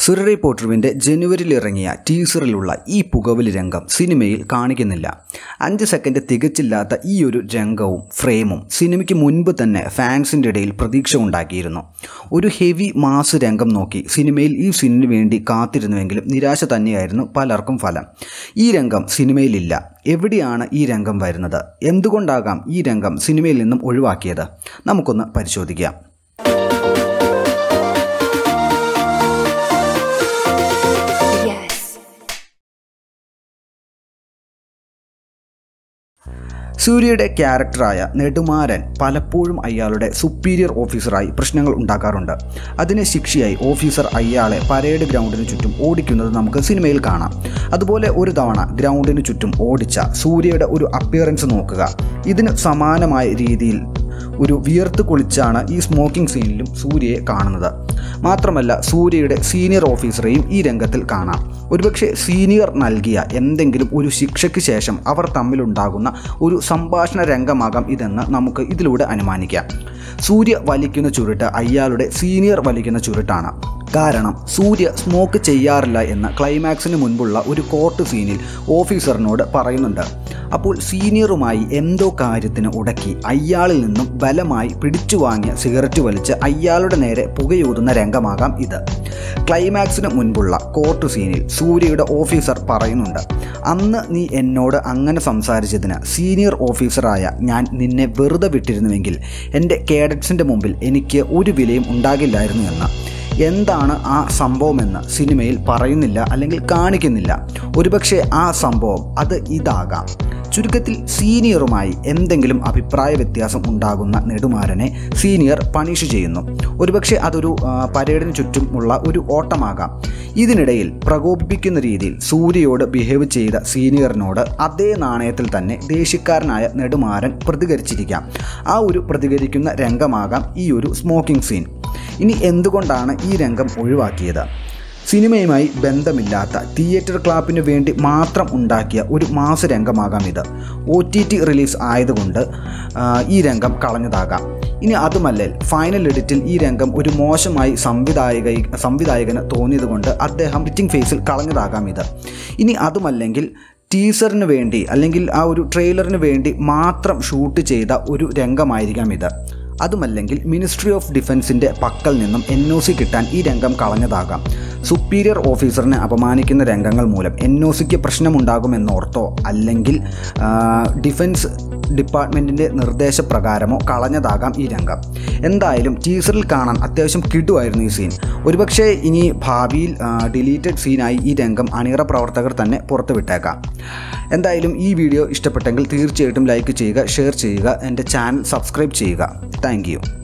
സുരറി പോട്ടറുവിൻ്റെ ജനുവരിയിൽ ഇറങ്ങിയ ടീസറിലുള്ള ഈ പുകവലി രംഗം സിനിമയിൽ കാണിക്കുന്നില്ല അഞ്ച് സെക്കൻഡ് തികച്ചില്ലാത്ത ഈ ഒരു രംഗവും ഫ്രെയിമും സിനിമയ്ക്ക് മുൻപ് തന്നെ ഫാൻസിൻ്റെ ഇടയിൽ പ്രതീക്ഷ ഉണ്ടാക്കിയിരുന്നു ഒരു ഹെവി മാസ് രംഗം നോക്കി സിനിമയിൽ ഈ സീനിന് വേണ്ടി കാത്തിരുന്നുവെങ്കിലും നിരാശ തന്നെയായിരുന്നു പലർക്കും ഫലം ഈ രംഗം സിനിമയിലില്ല എവിടെയാണ് ഈ രംഗം വരുന്നത് എന്തുകൊണ്ടാകാം ഈ രംഗം സിനിമയിൽ നിന്നും ഒഴിവാക്കിയത് നമുക്കൊന്ന് പരിശോധിക്കാം Yes. സൂര്യയുടെ ക്യാരക്ടറായ നെടുമാരൻ പലപ്പോഴും അയാളുടെ സുപ്പീരിയർ ഓഫീസറായി പ്രശ്നങ്ങൾ ഉണ്ടാക്കാറുണ്ട് അതിന് ശിക്ഷയായി ഓഫീസർ അയാളെ പരേഡ് ഗ്രൗണ്ടിന് ചുറ്റും ഓടിക്കുന്നത് നമുക്ക് സിനിമയിൽ കാണാം അതുപോലെ ഒരു തവണ ഗ്രൗണ്ടിന് ചുറ്റും ഓടിച്ച സൂര്യയുടെ ഒരു അപ്പിയറൻസ് നോക്കുക ഇതിന് സമാനമായ രീതിയിൽ ഒരു വിയർത്ത് കുളിച്ചാണ് ഈ സ്മോക്കിംഗ് സീനിലും സൂര്യയെ കാണുന്നത് മാത്രമല്ല സൂര്യയുടെ സീനിയർ ഓഫീസറെയും ഈ രംഗത്തിൽ കാണാം ഒരുപക്ഷെ സീനിയർ നൽകിയ എന്തെങ്കിലും ഒരു ശിക്ഷയ്ക്ക് ശേഷം അവർ തമ്മിലുണ്ടാകുന്ന ഒരു സംഭാഷണ രംഗമാകാം ഇതെന്ന് നമുക്ക് ഇതിലൂടെ അനുമാനിക്കാം സൂര്യ വലിക്കുന്ന ചുരുട്ട് അയാളുടെ സീനിയർ വലിക്കുന്ന ചുരുട്ടാണ് കാരണം സൂര്യ സ്മോക്ക് ചെയ്യാറില്ല എന്ന് ക്ലൈമാക്സിന് മുൻപുള്ള ഒരു കോർട്ട് സീനിൽ ഓഫീസറിനോട് പറയുന്നുണ്ട് അപ്പോൾ സീനിയറുമായി എന്തോ കാര്യത്തിന് ഉടക്കി അയാളിൽ നിന്നും ബലമായി പിടിച്ചു വാങ്ങിയ സിഗരറ്റ് വലിച്ച് അയാളുടെ നേരെ പുകയൂതുന്ന രംഗമാകാം ഇത് ക്ലൈമാക്സിന് മുൻപുള്ള കോർട്ട് സീനിൽ സൂര്യയുടെ ഓഫീസർ പറയുന്നുണ്ട് അന്ന് നീ എന്നോട് അങ്ങനെ സംസാരിച്ചതിന് സീനിയർ ഓഫീസറായ ഞാൻ നിന്നെ വെറുതെ വിട്ടിരുന്നുവെങ്കിൽ എൻ്റെ കേഡറ്റ്സിൻ്റെ മുമ്പിൽ എനിക്ക് ഒരു വിലയും ഉണ്ടാകില്ലായിരുന്നു എന്ന് എന്താണ് ആ സംഭവമെന്ന് സിനിമയിൽ പറയുന്നില്ല അല്ലെങ്കിൽ കാണിക്കുന്നില്ല ഒരുപക്ഷെ ആ സംഭവം അത് ഇതാകാം ചുരുക്കത്തിൽ സീനിയറുമായി എന്തെങ്കിലും അഭിപ്രായ വ്യത്യാസം ഉണ്ടാകുന്ന നെടുമാരനെ സീനിയർ പണിഷ് ചെയ്യുന്നു ഒരുപക്ഷെ അതൊരു ആ, പരേഡിന് ചുറ്റുമുള്ള ഒരു ഓട്ടമാകാം ഇതിനിടയിൽ പ്രകോപിപ്പിക്കുന്ന രീതിയിൽ സൂര്യയോട് ബിഹേവ് ചെയ്ത സീനിയറിനോട് അതേ നാണയത്തിൽ തന്നെ ദേഷ്യക്കാരനായ നെടുമാരൻ പ്രതികരിച്ചിരിക്കാം ആ ഒരു പ്രതികരിക്കുന്ന രംഗമാകാം ഈ ഒരു സ്മോക്കിംഗ് സീൻ ഇനി എന്തുകൊണ്ടാണ് ഈ രംഗം ഒഴിവാക്കിയത് സിനിമയുമായി ബന്ധമില്ലാത്ത തിയേറ്റർ ക്ലാപ്പിന് വേണ്ടി മാത്രം ഉണ്ടാക്കിയ ഒരു മാസ രംഗമാകാം ഇത് ഒ ടി ടി റിലീസ് ആയതുകൊണ്ട് ആ, ഈ രംഗം കളഞ്ഞതാകാം ഇനി അതുമല്ലേ ഫൈനൽ എഡിറ്റിൽ ഈ രംഗം ഒരു മോശമായി സംവിധായക സംവിധായകന് തോന്നിയതുകൊണ്ട് അദ്ദേഹം എഡിറ്റിംഗ് ഫേസിൽ കളഞ്ഞതാകാം ഇത് ഇനി അതുമല്ലെങ്കിൽ ടീസറിന് വേണ്ടി അല്ലെങ്കിൽ ആ ഒരു ട്രെയിലറിന് വേണ്ടി മാത്രം ഷൂട്ട് ചെയ്ത ഒരു രംഗമായിരിക്കാം ഇത് അതുമല്ലെങ്കിൽ മിനിസ്ട്രി ഓഫ് ഡിഫൻസിൻ്റെ പക്കൽ നിന്നും എൻ ഒ സി കിട്ടാൻ ഈ രംഗം കളഞ്ഞതാകാം സുപ്പീരിയർ ഓഫീസറിനെ അപമാനിക്കുന്ന രംഗങ്ങൾ മൂലം എൻ ഒ സിക്ക് പ്രശ്നമുണ്ടാകുമെന്നോർത്തോ അല്ലെങ്കിൽ ആ, ഡിഫൻസ് ഡിപ്പാർട്ട്മെൻറ്റിൻ്റെ നിർദ്ദേശപ്രകാരമോ കളഞ്ഞതാകാം ഈ രംഗം എന്തായാലും ടീസറിൽ കാണാൻ അത്യാവശ്യം കിടുമായിരുന്നു ഈ സീൻ ഒരുപക്ഷെ ഇനി ഭാവിയിൽ ഡിലീറ്റഡ് സീനായി ഈ രംഗം അണിയറ പ്രവർത്തകർ തന്നെ പുറത്തുവിട്ടേക്കാം എന്തായാലും ഈ വീഡിയോ ഇഷ്ടപ്പെട്ടെങ്കിൽ തീർച്ചയായിട്ടും ലൈക്ക് ചെയ്യുക ഷെയർ ചെയ്യുക എൻ്റെ ചാനൽ സബ്സ്ക്രൈബ് ചെയ്യുക താങ്ക്